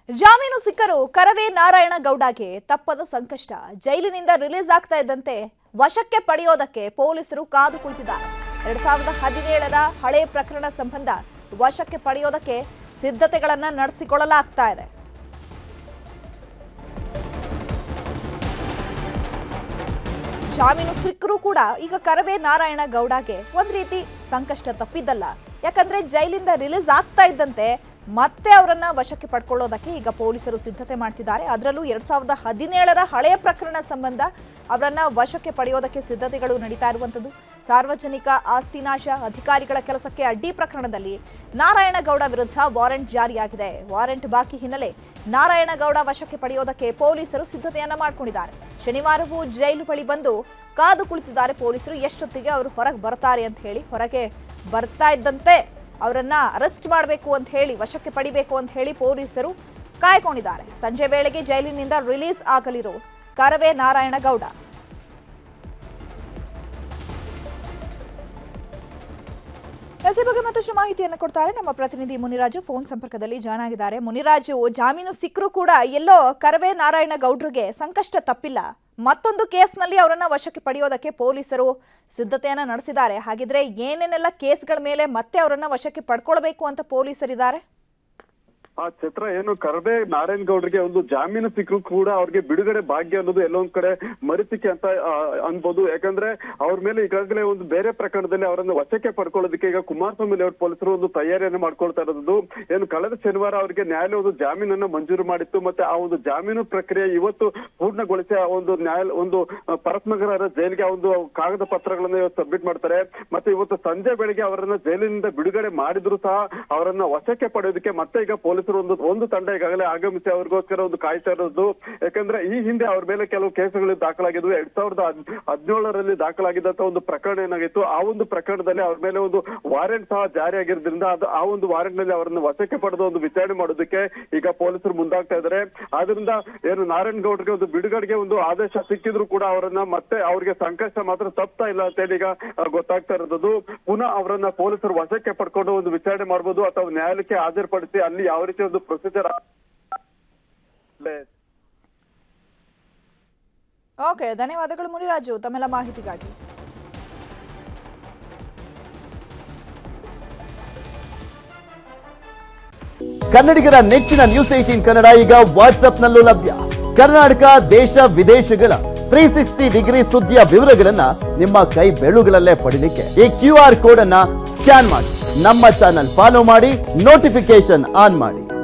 ಜಾಮೀನು ಸಿಕ್ಕರು ಕರವೇ ನಾರಾಯಣ ಗೌಡಗೆ ತಪ್ಪದ ಸಂಕಷ್ಟ ಜೈಲಿನಿಂದ ರಿಲೀಸ್ ಆಗ್ತಾ ಇದ್ದಂತೆ ವಶಕ್ಕೆ ಪಡೆಯೋದಕ್ಕೆ ಪೊಲೀಸರು ಕಾದು ಕುಳಿತಿದ್ದಾರೆ ಎರಡ್ ಸಾವಿರದ ಹದಿನೇಳರ ಹಳೆ ಪ್ರಕರಣ ಸಂಬಂಧ ವಶಕ್ಕೆ ಪಡೆಯೋದಕ್ಕೆ ಸಿದ್ಧತೆಗಳನ್ನ ನಡೆಸಿಕೊಳ್ಳಲಾಗ್ತಾ ಇದೆ ಜಾಮೀನು ಸಿಕ್ಕರೂ ಕೂಡ ಈಗ ಕರವೇ ನಾರಾಯಣ ಗೌಡಗೆ ಒಂದ್ ರೀತಿ ಸಂಕಷ್ಟ ತಪ್ಪಿದ್ದಲ್ಲ ಯಾಕಂದ್ರೆ ಜೈಲಿಂದ ರಿಲೀಸ್ ಆಗ್ತಾ ಇದ್ದಂತೆ ಮತ್ತೆ ಅವರನ್ನ ವಶಕ್ಕೆ ಪಡ್ಕೊಳ್ಳೋದಕ್ಕೆ ಈಗ ಪೊಲೀಸರು ಸಿದ್ಧತೆ ಮಾಡ್ತಿದ್ದಾರೆ ಅದರಲ್ಲೂ ಎರಡ್ ಸಾವಿರದ ಹದಿನೇಳರ ಹಳೆಯ ಪ್ರಕರಣ ಸಂಬಂಧ ಅವರನ್ನ ವಶಕ್ಕೆ ಪಡೆಯೋದಕ್ಕೆ ಸಿದ್ಧತೆಗಳು ನಡೀತಾ ಇರುವಂಥದ್ದು ಸಾರ್ವಜನಿಕ ಆಸ್ತಿ ನಾಶ ಅಧಿಕಾರಿಗಳ ಕೆಲಸಕ್ಕೆ ಅಡ್ಡಿ ಪ್ರಕರಣದಲ್ಲಿ ನಾರಾಯಣಗೌಡ ವಿರುದ್ಧ ವಾರೆಂಟ್ ಜಾರಿಯಾಗಿದೆ ವಾರೆಂಟ್ ಬಾಕಿ ಹಿನ್ನೆಲೆ ನಾರಾಯಣಗೌಡ ವಶಕ್ಕೆ ಪಡೆಯೋದಕ್ಕೆ ಪೊಲೀಸರು ಸಿದ್ಧತೆಯನ್ನ ಮಾಡ್ಕೊಂಡಿದ್ದಾರೆ ಶನಿವಾರವೂ ಜೈಲು ಬಳಿ ಬಂದು ಕಾದು ಕುಳಿತಿದ್ದಾರೆ ಪೊಲೀಸರು ಎಷ್ಟೊತ್ತಿಗೆ ಅವರು ಹೊರಗೆ ಬರ್ತಾರೆ ಅಂತ ಹೇಳಿ ಹೊರಗೆ ಬರ್ತಾ ಇದ್ದಂತೆ ಅವರನ್ನ ಅರೆಸ್ಟ್ ಮಾಡಬೇಕು ಅಂತ ಹೇಳಿ ವಶಕ್ಕೆ ಪಡಿಬೇಕು ಅಂತ ಹೇಳಿ ಪೊಲೀಸರು ಕಾಯ್ಕೊಂಡಿದ್ದಾರೆ ಸಂಜೆ ವೇಳೆಗೆ ಜೈಲಿನಿಂದ ರಿಲೀಸ್ ಆಗಲಿರೋ ಕರವೇ ನಾರಾಯಣಗೌಡ ಎಸ್ ಈ ಬಗ್ಗೆ ಮತ್ತಷ್ಟು ಮಾಹಿತಿಯನ್ನು ಕೊಡ್ತಾರೆ ನಮ್ಮ ಪ್ರತಿನಿಧಿ ಮುನಿರಾಜು ಫೋನ್ ಸಂಪರ್ಕದಲ್ಲಿ ಜಾಯ್ನ್ ಆಗಿದ್ದಾರೆ ಮುನಿರಾಜು ಜಾಮೀನು ಸಿಕ್ಕರೂ ಕೂಡ ಎಲ್ಲೋ ಕರವೇ ನಾರಾಯಣ ಗೌಡ್ರಿಗೆ ಸಂಕಷ್ಟ ತಪ್ಪಿಲ್ಲ ಮತ್ತೊಂದು ಕೇಸ್ನಲ್ಲಿ ಅವರನ್ನ ವಶಕ್ಕೆ ಪಡೆಯೋದಕ್ಕೆ ಪೊಲೀಸರು ಸಿದ್ಧತೆಯನ್ನ ನಡೆಸಿದ್ದಾರೆ ಹಾಗಿದ್ರೆ ಏನೇನೆಲ್ಲ ಕೇಸ್ಗಳ ಮೇಲೆ ಮತ್ತೆ ಅವರನ್ನ ವಶಕ್ಕೆ ಪಡ್ಕೊಳ್ಬೇಕು ಅಂತ ಪೊಲೀಸರಿದ್ದಾರೆ ಆ ಚಿತ್ರ ಏನು ಕರಬೆ ನಾರಾಯಣ್ ಗೌಡ್ರಿಗೆ ಒಂದು ಜಾಮೀನು ಸಿಕ್ಕರು ಕೂಡ ಅವ್ರಿಗೆ ಬಿಡುಗಡೆ ಭಾಗ್ಯ ಅನ್ನೋದು ಎಲ್ಲೊಂದ್ ಕಡೆ ಮರಿತಿಕೆ ಅಂತ ಆ, ಅನ್ಬೋದು ಯಾಕಂದ್ರೆ ಅವ್ರ ಮೇಲೆ ಈಗಾಗಲೇ ಒಂದು ಬೇರೆ ಪ್ರಕರಣದಲ್ಲಿ ಅವರನ್ನು ವಶಕ್ಕೆ ಪಡ್ಕೊಳ್ಳೋದಕ್ಕೆ ಈಗ ಕುಮಾರಸ್ವಾಮಿ ಲೇಔಟ್ ಪೊಲೀಸರು ಒಂದು ತಯಾರಿಯನ್ನು ಮಾಡ್ಕೊಳ್ತಾ ಇರೋದು ಏನು ಕಳೆದ ಶನಿವಾರ ಅವರಿಗೆ ನ್ಯಾಯಾಲಯ ಒಂದು ಜಾಮೀನನ್ನ ಮಂಜೂರು ಮಾಡಿತ್ತು ಮತ್ತೆ ಆ ಒಂದು ಜಾಮೀನು ಪ್ರಕ್ರಿಯೆ ಇವತ್ತು ಪೂರ್ಣಗೊಳಿಸಿ ಆ ಒಂದು ನ್ಯಾಯ ಒಂದು ಆ, ಪರಸ್ನಗರ ಜೈಲಿಗೆ ಆ ಒಂದು ಕಾಗದ ಪತ್ರಗಳನ್ನ ಇವತ್ತು ಸಬ್ಮಿಟ್ ಮಾಡ್ತಾರೆ ಮತ್ತೆ ಇವತ್ತು ಸಂಜೆ ಬೆಳಿಗ್ಗೆ ಅವರನ್ನ ಜೈಲಿನಿಂದ ಬಿಡುಗಡೆ ಮಾಡಿದ್ರು ಸಹ ಅವರನ್ನ ವಶಕ್ಕೆ ಪಡೆಯೋದಕ್ಕೆ ಮತ್ತೆ ಈಗ ಪೊಲೀಸರು ಒಂದು ಒಂದು ತಂಡ ಈಗಾಗಲೇ ಆಗಮಿಸಿ ಅವ್ರಿಗೋಸ್ಕರ ಒಂದು ಕಾಯ್ತಾ ಇರೋದು ಯಾಕಂದ್ರೆ ಈ ಹಿಂದೆ ಅವ್ರ ಮೇಲೆ ಕೆಲವು ಕೇಸುಗಳು ದಾಖಲಾಗಿದ್ವು ಎರಡ್ ಸಾವಿರದ ಹದ್- ಹದಿನೇಳರಲ್ಲಿ ದಾಖಲಾಗಿದ್ದಂತ ಒಂದು ಪ್ರಕರಣ ಏನಾಗಿತ್ತು ಆ ಒಂದು ಪ್ರಕರಣದಲ್ಲಿ ಅವ್ರ ಮೇಲೆ ಒಂದು ವಾರೆಂಟ್ ಸಹ ಜಾರಿಯಾಗಿರೋದ್ರಿಂದ ಅದು ಆ ಒಂದು ವಾರೆಂಟ್ ನಲ್ಲಿ ಅವರನ್ನು ವಶಕ್ಕೆ ಪಡೆದು ಒಂದು ವಿಚಾರಣೆ ಮಾಡೋದಕ್ಕೆ ಈಗ ಪೊಲೀಸರು ಮುಂದಾಗ್ತಾ ಇದ್ದಾರೆ ಆದ್ರಿಂದ ಏನು ನಾರಾಯಣ್ ಗೌಡ್ರಿಗೆ ಒಂದು ಬಿಡುಗಡೆಗೆ ಒಂದು ಆದೇಶ ಸಿಕ್ಕಿದ್ರು ಕೂಡ ಅವರನ್ನ ಮತ್ತೆ ಅವ್ರಿಗೆ ಸಂಕಷ್ಟ ಮಾತ್ರ ತಪ್ತಾ ಇಲ್ಲ ಅಂತ ಹೇಳಿ ಈಗ ಆ, ಗೊತ್ತಾಗ್ತಾ ಇರೋದು ಪುನಃ ಅವರನ್ನ ಪೊಲೀಸರು ವಶಕ್ಕೆ ಪಡ್ಕೊಂಡು ಒಂದು ವಿಚಾರಣೆ ಮಾಡ್ಬೋದು ಅಥವಾ ನ್ಯಾಯಾಲಯಕ್ಕೆ ಹಾಜರುಪಡಿಸಿ ಅಲ್ಲಿ ಯಾವ ರೀತಿ ಒಂದು ಪ್ರೊಸೀಜರ್ ಓಕೆ ಧನ್ಯವಾದಗಳು ಮುನಿರಾಜು ತಮ್ಮೆಲ್ಲ ಮಾಹಿತಿಗಾಗಿ ಕನ್ನಡಿಗರ ನೆಚ್ಚಿನ ನ್ಯೂಸ್ ಏಟೀನ್ ಕನ್ನಡ ಈಗ ವಾಟ್ಸ್ಆಪ್ನಲ್ಲೂ ಲಭ್ಯ ಕರ್ನಾಟಕ ದೇಶ ವಿದೇಶಗಳ ತ್ರೀ ಸಿಕ್ಸ್ಟಿ ಡಿಗ್ರಿ ಸುದ್ದಿಯ ವಿವರಗಳನ್ನ ನಿಮ್ಮ ಕೈ ಬೆಳುಗಳಲ್ಲೇ ಪಡಿಲಿಕ್ಕೆ ಈ ಕ್ಯೂ ಆರ್ ಕೋಡ್ ಅನ್ನ ಸ್ಕ್ಯಾನ್ ಮಾಡಿ ನಮ್ಮ ಚಾನಲ್ ಫಾಲೋ ಮಾಡಿ ನೋಟಿಫಿಕೇಶನ್ ಆನ್ ಮಾಡಿ